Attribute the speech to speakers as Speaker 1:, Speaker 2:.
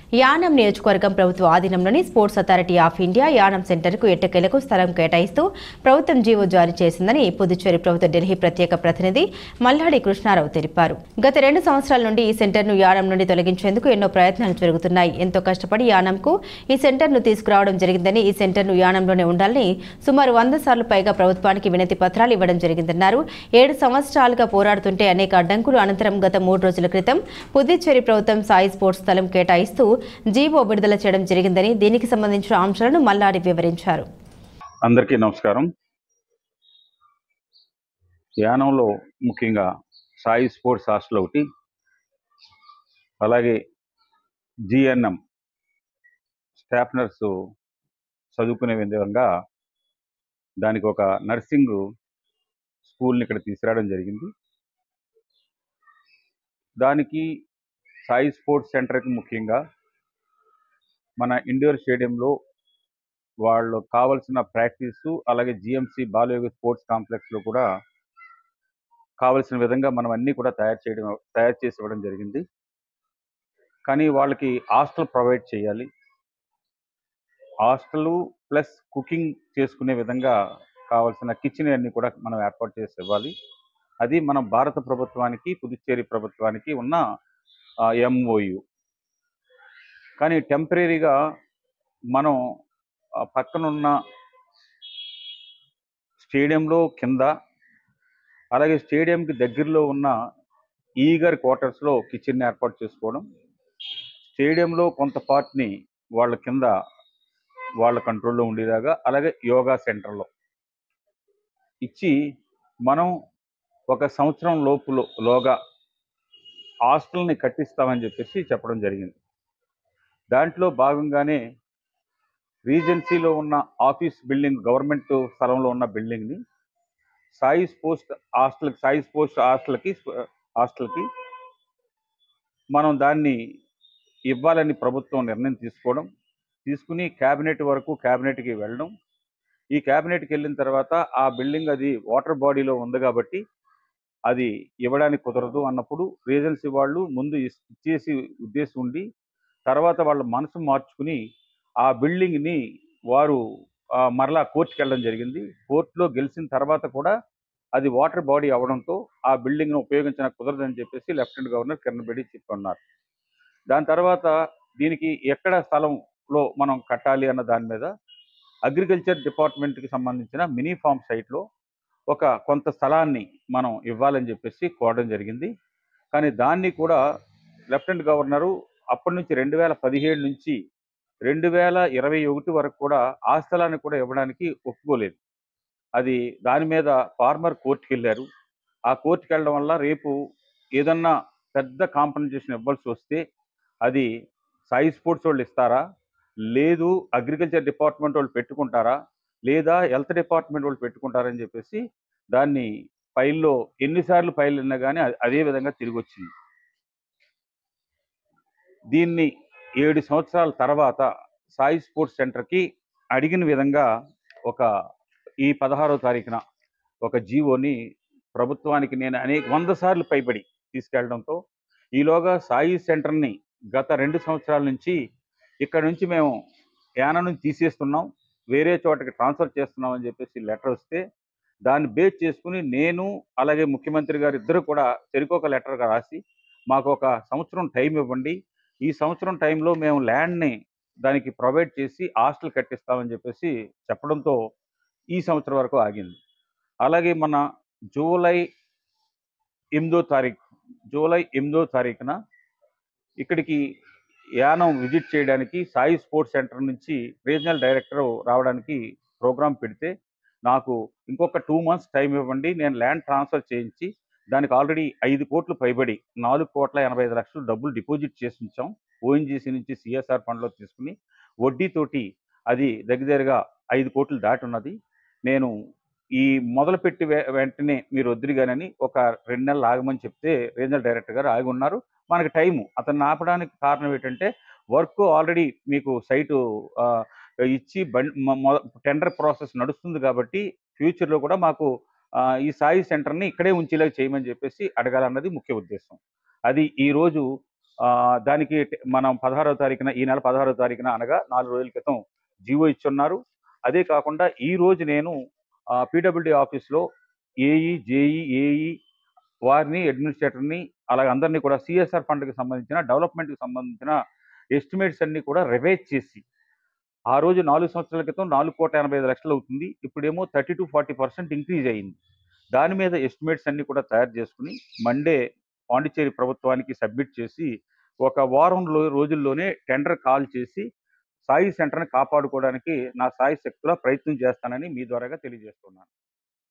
Speaker 1: యానం నియోజకవర్గం ప్రభుత్వ ఆధీనంలోని sports authority of India Yanam సెంటర్కు ఎట్టకేలకు స్థలం కేటాయిస్తూ ప్రభుత్వం జీవో జారీ చేసిందని పుదుచ్చేరి ప్రభుత్వ ఢిల్లీ ప్రత్యేక ప్రతినిధి మల్లాడి కృష్ణారావు తెలిపారు గత రెండు సంవత్సరాల నుండి ఈ సెంటర్ను యానం నుండి తొలగించేందుకు ఎన్నో ప్రయత్నాలు జరుగుతున్నాయి ఎంతో కష్టపడి యానంకు ఈ సెంటర్ను తీసుకురావడం జరిగిందని ఈ సెంటర్ను యానంలోనే ఉండాలని సుమారు వంద సార్లు పైగా ప్రభుత్వానికి వినతి పత్రాలు ఇవ్వడం జరిగిందన్నారు ఏడు సంవత్సరాలుగా పోరాడుతుంటే అనేక అడ్డంకులు అనంతరం గత మూడు రోజుల క్రితం పుదుచ్చేరి ప్రభుత్వం సాయి స్పోర్ట్స్ స్థలం కేటాయిస్తూ జీవో విడుదల చేయడం జరిగిందని దీనికి సంబంధించిన అంశాలను మల్లాడి వివరించారు
Speaker 2: అందరికీ నమస్కారం యానంలో ముఖ్యంగా సాయి స్పోర్ట్స్ హాస్టల్ ఒకటి అలాగే జిఎన్ఎం స్టాఫ్ నర్సు చదువుకునే విధంగా దానికి ఒక నర్సింగ్ స్కూల్ని ఇక్కడ తీసుకురావడం జరిగింది దానికి సాయి స్పోర్ట్స్ సెంటర్కి ముఖ్యంగా మన ఇండోర్ స్టేడియంలో వాళ్ళు కావలసిన ప్రాక్టీస్ అలాగే జిఎంసి బాలయోగ స్పోర్ట్స్ కాంప్లెక్స్ లో కూడా కావలసిన విధంగా మనం అన్ని కూడా తయారు చేయడం తయారు చేసి ఇవ్వడం జరిగింది కానీ వాళ్ళకి హాస్టల్ ప్రొవైడ్ చేయాలి హాస్టల్ ప్లస్ కుకింగ్ చేసుకునే విధంగా కావాల్సిన కిచెన్ అన్ని కూడా మనం ఏర్పాటు చేసి ఇవ్వాలి అది మన భారత ప్రభుత్వానికి పుదుచ్చేరి ప్రభుత్వానికి ఉన్న ఎంఓయు కానీ టెంపరీగా మనం ఆ పక్కనున్న స్టేడియంలో కింద అలాగే స్టేడియంకి దగ్గరలో ఉన్న ఈగర్ క్వార్టర్స్లో కిచెన్ ఏర్పాటు చేసుకోవడం స్టేడియంలో కొంత పార్ట్ని వాళ్ళ కింద వాళ్ళ కంట్రోల్లో ఉండేలాగా అలాగే యోగా సెంటర్లో ఇచ్చి మనం ఒక సంవత్సరం లోపులో లోగా హాస్టల్ని కట్టిస్తామని చెప్పేసి చెప్పడం జరిగింది దాంట్లో భాగంగానే రీజెన్సీలో ఉన్న ఆఫీస్ బిల్డింగ్ గవర్నమెంట్ స్థలంలో ఉన్న బిల్డింగ్ని SAI post hostel SAI post హాస్టల్కి హాస్టల్కి మనం దాన్ని ఇవ్వాలని ప్రభుత్వం నిర్ణయం తీసుకోవడం తీసుకుని క్యాబినెట్ వరకు క్యాబినెట్కి వెళ్ళడం ఈ క్యాబినెట్కి వెళ్ళిన తర్వాత ఆ బిల్డింగ్ అది వాటర్ బాడీలో ఉంది కాబట్టి అది ఇవ్వడానికి కుదరదు అన్నప్పుడు రీజెన్సీ వాళ్ళు ముందు ఇస్- ఇచ్చేసి ఉద్దేశం ఉండి తర్వాత వాళ్ళ మనసు మార్చుకుని ఆ బిల్డింగ్ని వారు ఆ, మరలా కోర్టుకి వెళ్ళడం జరిగింది కోర్టులో గెలిచిన తర్వాత కూడా అది వాటర్ బాడీ అవడంతో ఆ బిల్డింగ్ను ఉపయోగించిన కుదరదని చెప్పేసి లెఫ్టినెంట్ గవర్నర్ కిరణ్ బేడి చెప్పన్నారు దాని తర్వాత దీనికి ఎక్కడ స్థలంలో మనం కట్టాలి అన్న దాని మీద అగ్రికల్చర్ డిపార్ట్మెంట్కి సంబంధించిన మినీ ఫామ్ సైట్లో ఒక కొంత స్థలాన్ని మనం ఇవ్వాలని చెప్పేసి కోరడం జరిగింది కానీ దాన్ని కూడా లెఫ్టినెంట్ గవర్నరు అప్పటి నుంచి రెండు వేల పదిహేడు నుంచి రెండు వేల ఇరవై ఒకటి వరకు కూడా ఆ స్థలాన్ని కూడా ఇవ్వడానికి ఒప్పుకోలేదు అది దాని మీద ఫార్మర్ కోర్టుకి వెళ్ళారు ఆ కోర్టుకి వెళ్ళడం వల్ల రేపు ఏదన్నా పెద్ద కాంపన్సేషన్ ఇవ్వాల్సి వస్తే అది సాయి స్పోర్ట్స్ వాళ్ళు ఇస్తారా లేదు అగ్రికల్చర్ డిపార్ట్మెంట్ వాళ్ళు పెట్టుకుంటారా లేదా హెల్త్ డిపార్ట్మెంట్ వాళ్ళు పెట్టుకుంటారని చెప్పేసి దాన్ని ఫైల్లో ఎన్నిసార్లు ఫైల్ ఉన్నా కానీ అ- అదే విధంగా తిరిగి వచ్చింది దీన్ని ఏడు సంవత్సరాల తర్వాత సాయి స్పోర్ట్స్ సెంటర్కి అడిగిన విధంగా ఒక ఈ పదహారో తారీఖున ఒక జీవోని ప్రభుత్వానికి నేను అనేక వంద సార్లు పైబడి తీసుకెళ్లడంతో ఈలోగా సాయి సెంటర్ని గత రెండు సంవత్సరాల నుంచి ఇక్కడ నుంచి మేము యానం నుంచి తీసేస్తున్నాం వేరే చోటకి ట్రాన్స్ఫర్ చేస్తున్నాం అని చెప్పేసి లెటర్ వస్తే దాన్ని బేస్ చేసుకుని నేను అలాగే ముఖ్యమంత్రి గారు ఇద్దరు కూడా చెరుకొక లెటర్గా రాసి మాకు ఒక సంవత్సరం టైం ఇవ్వండి ఈ సంవత్సరం టైంలో మేము ల్యాండ్ని దానికి ప్రొవైడ్ చేసి హాస్టల్ కట్టిస్తామని చెప్పేసి చెప్పడంతో ఈ సంవత్సరం వరకు ఆగింది అలాగే మన జూలై ఎనిమిదో తారీఖు జూలై ఎనిమిదో తారీఖున ఇక్కడికి యానం విజిట్ చేయడానికి సాయి స్పోర్ట్స్ సెంటర్ నుంచి రీజనల్ డైరెక్టర్ రావడానికి ప్రోగ్రాం పెడితే నాకు ఇంకొక టూ మంత్స్ టైం ఇవ్వండి నేను ల్యాండ్ ట్రాన్స్ఫర్ చేయించి దానికి ఆల్రెడీ ఐదు కోట్లు పైబడి నాలుగు కోట్ల ఎనభై ఐదు లక్షలు డబ్బులు డిపాజిట్ చేసి ఉంచాం ఓఎన్జీసీ నుంచి సిఎస్ఆర్ ఫండ్లో తీసుకుని వడ్డీతోటి అది దగ్గరగా ఐదు కోట్లు దాటి ఉన్నది నేను ఈ మొదలుపెట్టి వె- వెంటనే మీరు వద్దురుగానని ఒక రెండు నెలలు ఆగమని చెప్తే రీజనల్ డైరెక్టర్ గారు ఆగి ఉన్నారు మనకి టైము అతన్ని ఆపడానికి కారణం ఏంటంటే వర్క్ ఆల్రెడీ మీకు సైటు ఆ, ఇచ్చి టెండర్ ప్రాసెస్ నడుస్తుంది కాబట్టి ఫ్యూచర్లో కూడా మాకు ఆ, ఈ సాయి సెంటర్ని ఇక్కడే ఉంచేలాగా చేయమని చెప్పేసి అడగాలన్నది ముఖ్య ఉద్దేశం అది ఈరోజు ఆ, దానికి ట- మనం పదహారవ తారీఖున ఈ నెల పదహారవ తారీఖున అనగా నాలుగు రోజుల క్రితం జీవో ఇచ్చున్నారు అదే కాకుండా ఈ రోజు నేను పీడబ్ల్యూడి ఆఫీస్లో ఏఈ జేఈ ఏఈ వారిని అడ్మినిస్ట్రేటర్ని అలాగే అందరినీ కూడా సిఎస్ఆర్ ఫండ్కి సంబంధించిన డెవలప్మెంట్కి సంబంధించిన ఎస్టిమేట్స్ అన్ని కూడా రివైజ్ చేసి ఆ రోజు నాలుగు సంవత్సరాల క్రితం నాలుగు కోట్ల ఎనభై ఐదు లక్షలు అవుతుంది ఇప్పుడేమో thirty to forty percent increase అయ్యింది దాని మీద ఎస్టిమేట్స్ అన్ని కూడా తయారు చేసుకుని మండే పాండిచ్చేరి ప్రభుత్వానికి సబ్మిట్ చేసి ఒక వారంలో రోజుల్లోనే టెండర్ కాల్ చేసి సాయి సెంటర్ని కాపాడుకోవడానికి నా సాయి శక్తిలో ప్రయత్నం చేస్తానని మీ ద్వారాగా తెలియజేస్తున్నాను